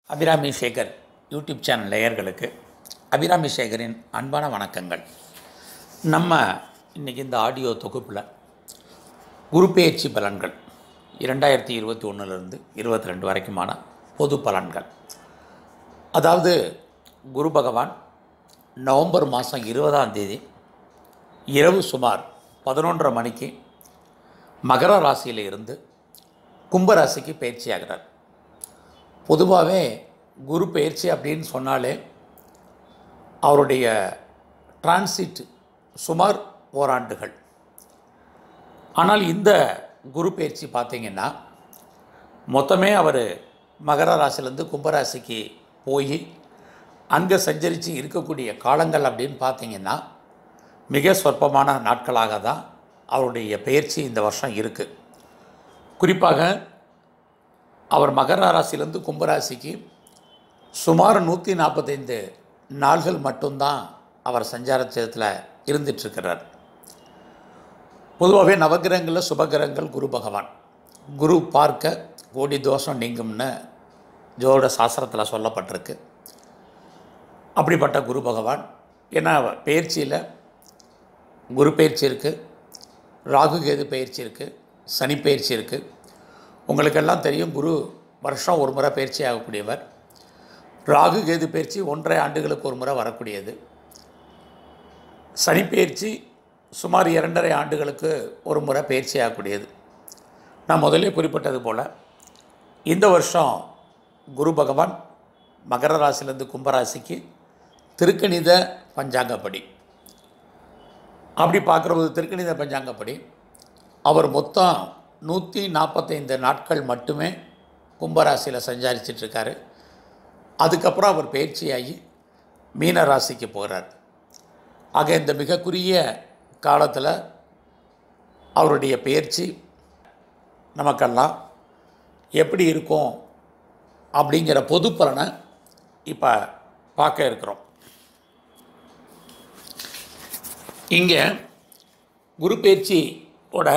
Abirami Sekar YouTube channel நேயர்களுக்கு அபிராமி சேகரின் அன்பான வணக்கங்கள் நம்ம இன்றைக்கி இந்த ஆடியோ தொகுப்பில் குரு பெயர்ச்சி பலன்கள் இரண்டாயிரத்தி இருபத்தி ஒன்றுலேருந்து இருபத்தி ரெண்டு வரைக்குமான பொது பலன்கள் அதாவது குரு பகவான் நவம்பர் மாதம் இருபதாம் தேதி இரவு சுமார் பதினொன்றரை மணிக்கு மகர ராசியில் இருந்து கும்பராசிக்கு பயிற்சி ஆகிறார் பொதுவாகவே குரு பயிற்சி அப்படின்னு சொன்னாலே அவருடைய டிரான்சிட் சுமார் ஓராண்டுகள் ஆனால் இந்த குரு பயிற்சி பார்த்தீங்கன்னா மொத்தமே அவர் மகர ராசிலேருந்து கும்பராசிக்கு போய் அங்கே சஞ்சரித்து இருக்கக்கூடிய காலங்கள் அப்படின்னு பார்த்தீங்கன்னா மிக சொற்பமான நாட்களாக தான் அவருடைய பயிற்சி இந்த வருஷம் இருக்குது குறிப்பாக அவர் மகர ராசியிலேருந்து கும்பராசிக்கு சுமார் நூற்றி நாற்பத்தைந்து நாள்கள் மட்டும்தான் அவர் சஞ்சாரத்தில் இருந்துட்டுருக்கிறார் பொதுவாகவே நவகிரகங்களில் சுபகிரகங்கள் குரு பகவான் குரு பார்க்க கோடி தோஷம் நீங்கும்னு ஜோட சாஸ்திரத்தில் சொல்லப்பட்டிருக்கு அப்படிப்பட்ட குரு பகவான் ஏன்னா பயிற்சியில் குரு பயிற்சி இருக்குது ராகு கேது பயிற்சி இருக்குது சனி பயிற்சி இருக்குது உங்களுக்கெல்லாம் தெரியும் குரு வருஷம் ஒரு முறை பயிற்சி ஆகக்கூடியவர் ராகு கேது பயிற்சி ஒன்றரை ஆண்டுகளுக்கு ஒரு முறை வரக்கூடியது சனி பயிற்சி சுமார் இரண்டரை ஆண்டுகளுக்கு ஒரு முறை பயிற்சி ஆகக்கூடியது நான் முதலே குறிப்பிட்டது போல் இந்த வருஷம் குரு பகவான் மகர ராசியிலேருந்து கும்பராசிக்கு திருக்கணித பஞ்சாங்கப்படி அப்படி பார்க்குறபோது திருக்கணித பஞ்சாங்கப்படி அவர் மொத்தம் நூற்றி நாற்பத்தைந்து நாட்கள் மட்டுமே கும்பராசியில் சஞ்சாரிச்சிட்ருக்காரு அதுக்கப்புறம் அவர் பயிற்சியாகி மீன ராசிக்கு போகிறார் ஆக இந்த மிக குறுகிய காலத்தில் அவருடைய பயிற்சி நமக்கெல்லாம் எப்படி இருக்கும் அப்படிங்கிற பொது பலனை இப்போ பார்க்க இருக்கிறோம் இங்கே குரு பயிற்சியோட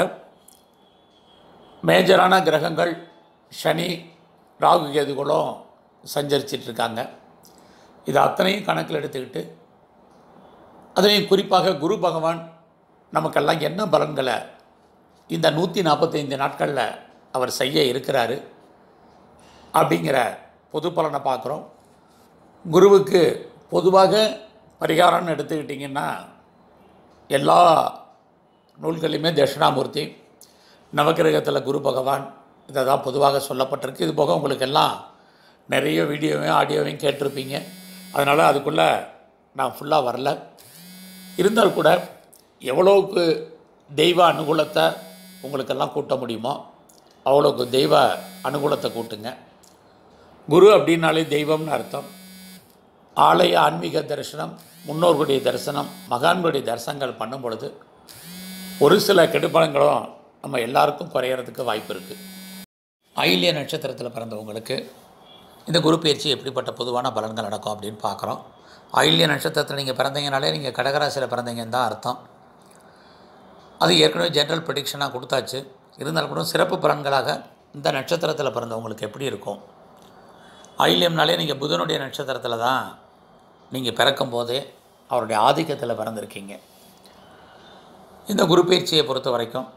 மேஜரான கிரகங்கள் சனி ராகு கேதுகளும் சஞ்சரிச்சிட்ருக்காங்க இது அத்தனையும் கணக்கில் எடுத்துக்கிட்டு அதுலேயும் குறிப்பாக குரு பகவான் நமக்கெல்லாம் என்ன பலன்களை இந்த நூற்றி நாற்பத்தைந்து நாட்களில் அவர் செய்ய இருக்கிறாரு அப்படிங்கிற பொது பலனை பார்க்குறோம் குருவுக்கு பொதுவாக பரிகாரம்னு எடுத்துக்கிட்டிங்கன்னா எல்லா நூல்களையுமே தட்சிணாமூர்த்தி நவக்கிரகத்தில் குரு பகவான் இதை தான் பொதுவாக சொல்லப்பட்டிருக்கு இது போக உங்களுக்கு எல்லாம் நிறைய வீடியோவையும் ஆடியோவையும் கேட்டிருப்பீங்க அதனால் அதுக்குள்ளே நான் ஃபுல்லாக வரல இருந்தால் கூட எவ்வளோவுக்கு தெய்வ அனுகூலத்தை உங்களுக்கெல்லாம் கூட்ட முடியுமோ அவ்வளோக்கு தெய்வ அனுகூலத்தை கூட்டுங்க குரு அப்படின்னாலே தெய்வம்னு அர்த்தம் ஆலய ஆன்மீக தரிசனம் முன்னோர்களுடைய தரிசனம் மகான்களுடைய தரிசனங்கள் பண்ணும் பொழுது ஒரு சில கெடுபலங்களும் நம்ம எல்லாருக்கும் குறையிறதுக்கு வாய்ப்பு இருக்குது ஆயில்ய நட்சத்திரத்தில் பிறந்தவங்களுக்கு இந்த குரு பயிற்சி எப்படிப்பட்ட பொதுவான பலன்கள் நடக்கும் அப்படின்னு பார்க்குறோம் ஆயில்ய நட்சத்திரத்தில் நீங்கள் பிறந்தீங்கனாலே நீங்கள் கடகராசியில் பிறந்தீங்கன்னு தான் அர்த்தம் அது ஏற்கனவே ஜென்ரல் ப்ரிடிக்ஷனாக கொடுத்தாச்சு இருந்தாலும் கூட சிறப்பு பலன்களாக இந்த நட்சத்திரத்தில் பிறந்தவங்களுக்கு எப்படி இருக்கும் ஆயில்யம்னாலே நீங்கள் புதனுடைய நட்சத்திரத்தில் தான் நீங்கள் பிறக்கும் போதே அவருடைய ஆதிக்கத்தில் பிறந்திருக்கீங்க இந்த குரு பயிற்சியை பொறுத்த வரைக்கும்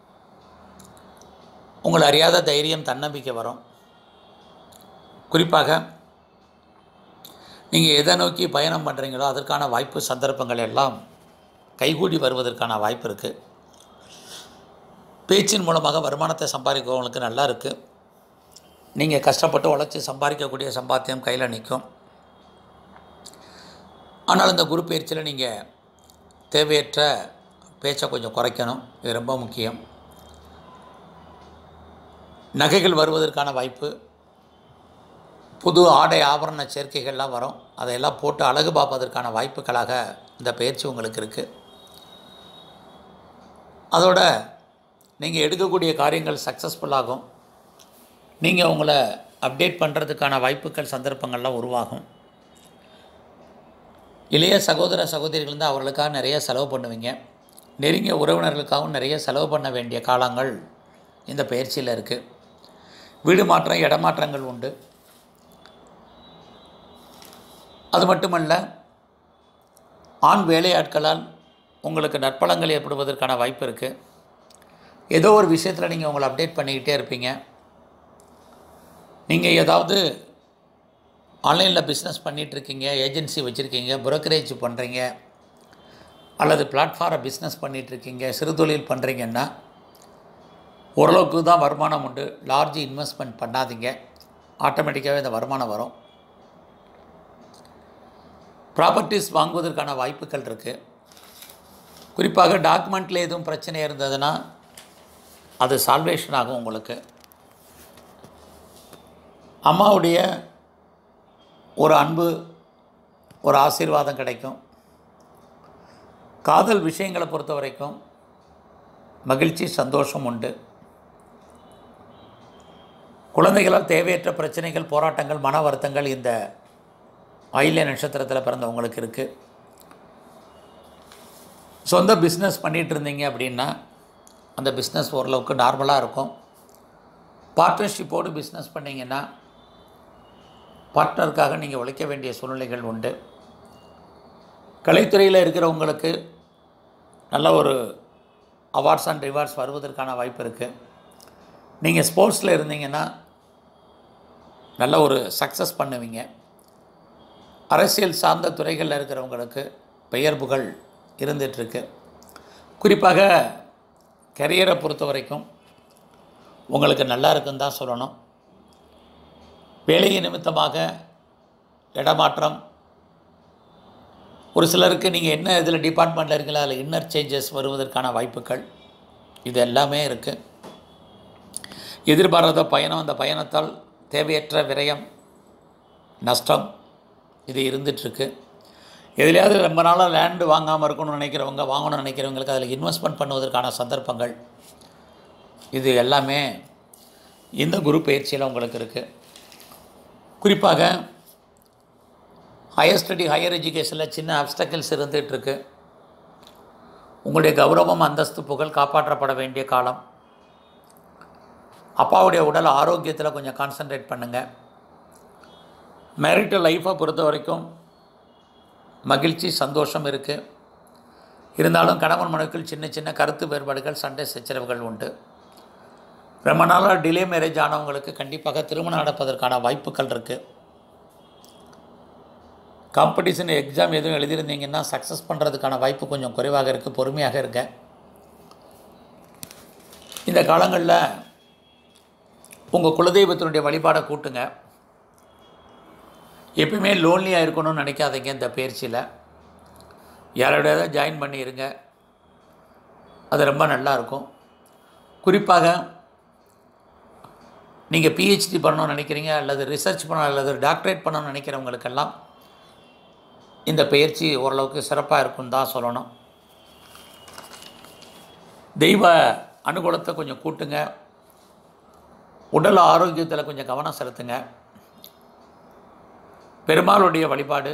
உங்களை அறியாத தைரியம் தன்னம்பிக்கை வரும் குறிப்பாக நீங்கள் எதை நோக்கி பயணம் பண்ணுறீங்களோ அதற்கான வாய்ப்பு சந்தர்ப்பங்கள் எல்லாம் கைகூடி வருவதற்கான வாய்ப்பு இருக்குது பேச்சின் மூலமாக வருமானத்தை சம்பாதிக்கிறவங்களுக்கு நல்லா இருக்குது நீங்கள் கஷ்டப்பட்டு உழைச்சி சம்பாதிக்கக்கூடிய சம்பாத்தியம் கையில் நிற்கும் ஆனால் இந்த குரு பயிற்சியில் நீங்கள் தேவையற்ற பேச்சை கொஞ்சம் குறைக்கணும் இது ரொம்ப முக்கியம் நகைகள் வருவதற்கான வாய்ப்பு புது ஆடை ஆபரண சேர்க்கைகள்லாம் வரும் அதையெல்லாம் போட்டு அழகு பார்ப்பதற்கான வாய்ப்புகளாக இந்த பயிற்சி உங்களுக்கு இருக்குது அதோட நீங்கள் எடுக்கக்கூடிய காரியங்கள் சக்ஸஸ்ஃபுல்லாகும் நீங்கள் உங்களை அப்டேட் பண்ணுறதுக்கான வாய்ப்புகள் சந்தர்ப்பங்கள்லாம் உருவாகும் இளைய சகோதர சகோதரிகள் வந்து அவர்களுக்காக நிறைய செலவு பண்ணுவீங்க நெருங்கிய உறவினர்களுக்காகவும் நிறைய செலவு பண்ண வேண்டிய காலங்கள் இந்த பயிற்சியில் இருக்குது வீடு மாற்றம் இடமாற்றங்கள் உண்டு அது மட்டுமல்ல ஆண் வேலையாட்களால் உங்களுக்கு நற்பலங்கள் ஏற்படுவதற்கான வாய்ப்பு இருக்குது ஏதோ ஒரு விஷயத்தில் நீங்கள் உங்களை அப்டேட் பண்ணிக்கிட்டே இருப்பீங்க நீங்கள் ஏதாவது ஆன்லைனில் பிஸ்னஸ் பண்ணிகிட்ருக்கீங்க ஏஜென்சி வச்சுருக்கீங்க புரோக்கரேஜ் பண்ணுறீங்க அல்லது பிளாட்ஃபார்மை பிஸ்னஸ் பண்ணிகிட்ருக்கீங்க சிறு தொழில் பண்ணுறீங்கன்னா ஓரளவுக்கு தான் வருமானம் உண்டு லார்ஜ் இன்வெஸ்ட்மெண்ட் பண்ணாதீங்க ஆட்டோமேட்டிக்காகவே இந்த வருமானம் வரும் ப்ராப்பர்ட்டிஸ் வாங்குவதற்கான வாய்ப்புகள் இருக்குது குறிப்பாக டாக்குமெண்ட்டில் எதுவும் பிரச்சனை இருந்ததுன்னா அது சால்வேஷன் ஆகும் உங்களுக்கு அம்மாவுடைய ஒரு அன்பு ஒரு ஆசீர்வாதம் கிடைக்கும் காதல் விஷயங்களை பொறுத்த வரைக்கும் மகிழ்ச்சி சந்தோஷம் உண்டு குழந்தைகளால் தேவையற்ற பிரச்சனைகள் போராட்டங்கள் மன வருத்தங்கள் இந்த ஆயில்ய நட்சத்திரத்தில் பிறந்தவங்களுக்கு இருக்குது சொந்த பிஸ்னஸ் பண்ணிகிட்டு இருந்தீங்க அப்படின்னா அந்த பிஸ்னஸ் ஓரளவுக்கு நார்மலாக இருக்கும் பார்ட்னர்ஷிப்போடு பிஸ்னஸ் பண்ணிங்கன்னா பார்ட்னருக்காக நீங்கள் உழைக்க வேண்டிய சூழ்நிலைகள் உண்டு கலைத்துறையில் இருக்கிறவங்களுக்கு நல்ல ஒரு அவார்ட்ஸ் அண்ட் ரிவார்ட்ஸ் வருவதற்கான வாய்ப்பு இருக்குது நீங்கள் ஸ்போர்ட்ஸில் இருந்தீங்கன்னா நல்ல ஒரு சக்ஸஸ் பண்ணுவீங்க அரசியல் சார்ந்த துறைகளில் இருக்கிறவங்களுக்கு பெயர் புகழ் இருந்துகிட்ருக்கு குறிப்பாக கரியரை பொறுத்த வரைக்கும் உங்களுக்கு நல்லா இருக்குன்னு தான் சொல்லணும் வேலை நிமித்தமாக இடமாற்றம் ஒரு சிலருக்கு நீங்கள் என்ன இதில் டிபார்ட்மெண்ட்டில் இருக்கீங்களோ அதில் இன்னர் சேஞ்சஸ் வருவதற்கான வாய்ப்புகள் இது எல்லாமே இருக்குது எதிர்பாராத பயணம் அந்த பயணத்தால் தேவையற்ற விரயம் நஷ்டம் இது இருந்துகிட்ருக்கு எதுலையாவது ரொம்ப நாளாக லேண்டு வாங்காமல் இருக்கணும்னு நினைக்கிறவங்க வாங்கணும்னு நினைக்கிறவங்களுக்கு அதில் இன்வெஸ்ட்மெண்ட் பண்ணுவதற்கான சந்தர்ப்பங்கள் இது எல்லாமே இந்த குரு பயிற்சியில் உங்களுக்கு இருக்குது குறிப்பாக ஹையர் ஸ்டடி ஹையர் எஜுகேஷனில் சின்ன அப்டக்கிள்ஸ் இருந்துகிட்ருக்கு உங்களுடைய கௌரவம் அந்தஸ்து புகழ் காப்பாற்றப்பட வேண்டிய காலம் அப்பாவுடைய உடல் ஆரோக்கியத்தில் கொஞ்சம் கான்சன்ட்ரேட் பண்ணுங்கள் மேரிட்டல் லைஃப்பை பொறுத்த வரைக்கும் மகிழ்ச்சி சந்தோஷம் இருக்குது இருந்தாலும் கணவன் மனைவிக்குள் சின்ன சின்ன கருத்து வேறுபாடுகள் சண்டை சச்சரவுகள் உண்டு ரொம்ப நாளாக டிலே மேரேஜ் ஆனவங்களுக்கு கண்டிப்பாக திருமணம் நடப்பதற்கான வாய்ப்புகள் இருக்குது காம்படிஷன் எக்ஸாம் எதுவும் எழுதியிருந்தீங்கன்னா சக்ஸஸ் பண்ணுறதுக்கான வாய்ப்பு கொஞ்சம் குறைவாக இருக்குது பொறுமையாக இருங்க இந்த காலங்களில் உங்கள் குலதெய்வத்தினுடைய வழிபாடை கூட்டுங்க எப்பயுமே லோன்லியாக இருக்கணும்னு நினைக்காதீங்க இந்த பயிற்சியில் யாரோடையாவது ஜாயின் பண்ணிடுங்க அது ரொம்ப நல்லா இருக்கும் குறிப்பாக நீங்கள் பிஹெச்டி பண்ணணும்னு நினைக்கிறீங்க அல்லது ரிசர்ச் பண்ண அல்லது டாக்டரேட் பண்ணணும்னு நினைக்கிறவங்களுக்கெல்லாம் இந்த பயிற்சி ஓரளவுக்கு சிறப்பாக இருக்குன்னு தான் சொல்லணும் தெய்வ அனுகூலத்தை கொஞ்சம் கூட்டுங்க உடல் ஆரோக்கியத்தில் கொஞ்சம் கவனம் செலுத்துங்க பெருமாளுடைய வழிபாடு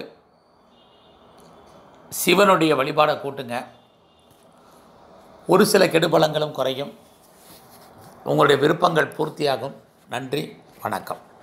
சிவனுடைய வழிபாடை கூட்டுங்க ஒரு சில கெடுபலங்களும் குறையும் உங்களுடைய விருப்பங்கள் பூர்த்தியாகும் நன்றி வணக்கம்